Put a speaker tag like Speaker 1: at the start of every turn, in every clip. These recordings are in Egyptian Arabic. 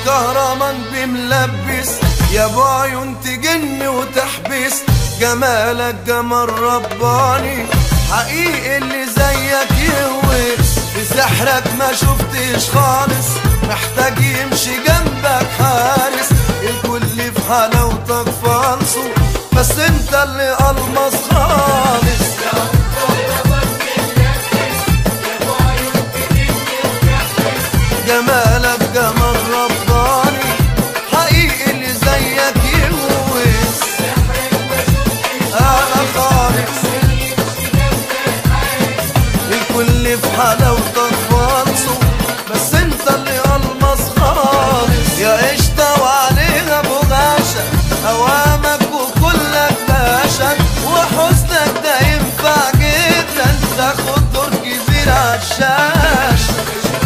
Speaker 1: كهرمان بملبس يا ابو عيون تجن وتحبس جمالك جمال رباني حقيقي اللي زيك يهوس في سحرك ما شفتش خالص محتاج يمشي جنبك حارس الكل في حلاوتك فالصو بس انت اللي المص خالص جمالك جمال رباني حقيقي اللي زيك يهوس انا خالص الكل في حلاوتك فالصو بس انت اللي المص خالص يا قشطة وعليها بغاشة اوامك وكلك باشا وحسنك ده ينفع جدا تاخد دور كبير عالشاشة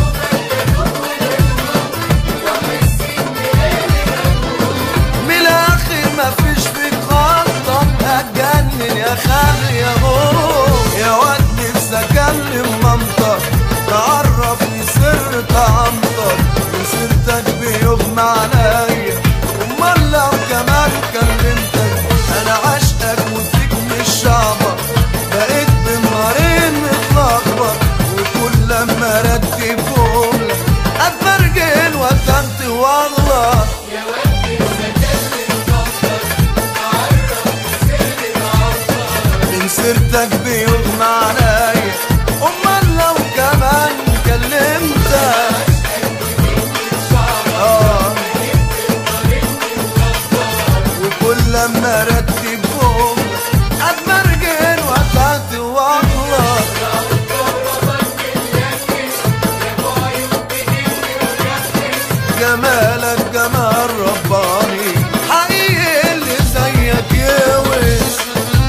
Speaker 1: من الاخر مفيش فيك غلطة هتجنن يا خالي يا هو يا واد نفسي اكلم مامتك تعرفني سر طعمتك وسيرتك بيغمى عليا امال لو كمان كلمتك انا عاشقك وفيك مش شعبك بقيت بنهارين متلخبط وكل لما ارتب جمله اتبرجل واتنت والله من سيرتك بيغمى عليا امال لو كمان كلمتك آه. وكل لما ارتب جمله اتبرجل واتنت والله جمالك جمال رباني حقيقي اللي زيك يوش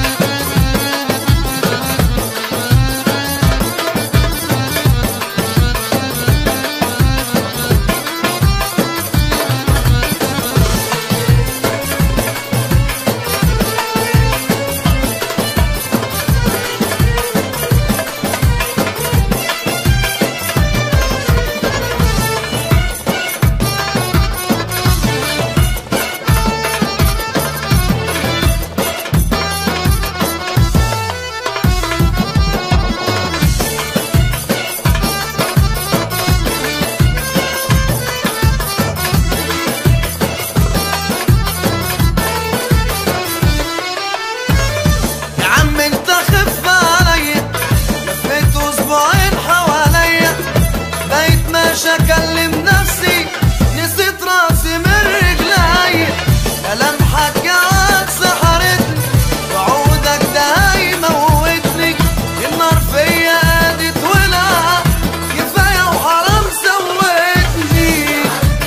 Speaker 1: يا عم انت خف عليا لفيت اسبوعين حواليا بقيت ماشي اكلم نفسي نسيت راسي من رجليا ملامحك يا واد سحرتني وعودك ده هيموتني النار فيا قادت ولع كفايه وحرام سوتني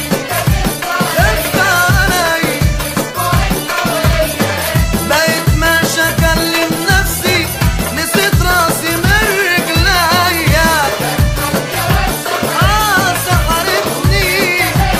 Speaker 1: خف عليا بقيت ماشي اكلم نفسي نسيت راسي من رجليا اه سحرتني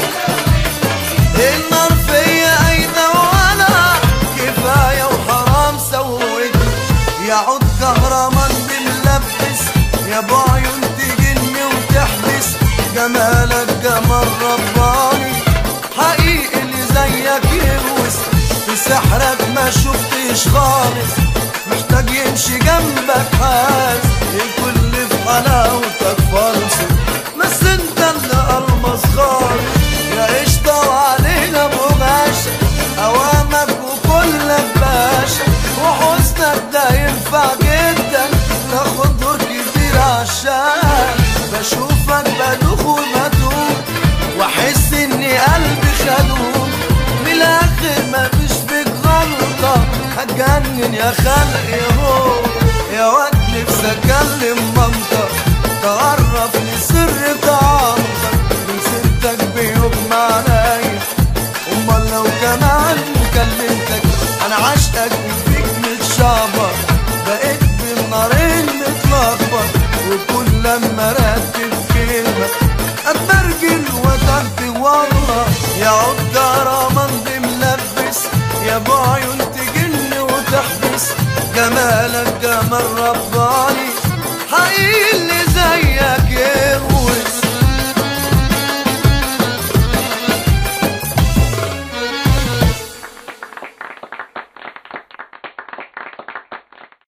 Speaker 1: النار فيا ايده وانا كفايه وحرام سوتني يعود كهرمان بملبس يا ابو عيون تجني وتحبس جمالك جمال رباني حقيقي اللي زيك يهوس في سحرك ما شفتش خالص محتاج يمشي جنبك حاس الكل في حلاوتك فالصو بس انت اللي المص خالص يا قشطة وعلينا بغاشة اوامك وكلك باشا وحسنك ده ينفع جدا تاخد دور كبير عشان بشوفك بدوخ وبدوخ واحس اني قلبي خدوم من الاخر مفيش فيك غلطة هتجنن يا خلق يا هو يا واد نفسي اكلم مامتك تعرفني سر طعمتك من سيرتك بيغمى عليا امال لو كمان كلمتك انا عاشقك وفيك متشعبط بقيت بالنارين متلخبط وكل لما رتب كلمة اتبرجل وتهدي والله يا عود رمان بملبس يا ابو عيون تجن وتحبس جمالك جمال رباني حقيقي اللي زيك يهوى